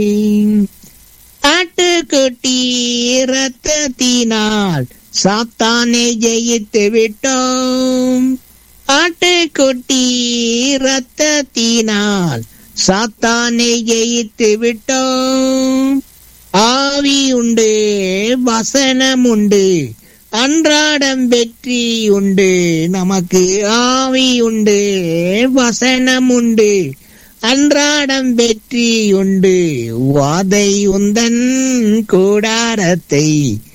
ஆட்டுக்குட்டி ரத்தத்தினால் சாத்தானை ஜெயித்து விட்டோம் ஆட்டுக்குட்டி ரத்தத்தினால் சாத்தானை ஜெயித்து விட்டோம் ஆவி உண்டு வசனம் உண்டு அன்றாடம் வெற்றி உண்டு நமக்கு ஆவி உண்டு வசனம் உண்டு அன்றாடம் வெற்றி உண்டு வாதை உந்தன் கூடாரத்தை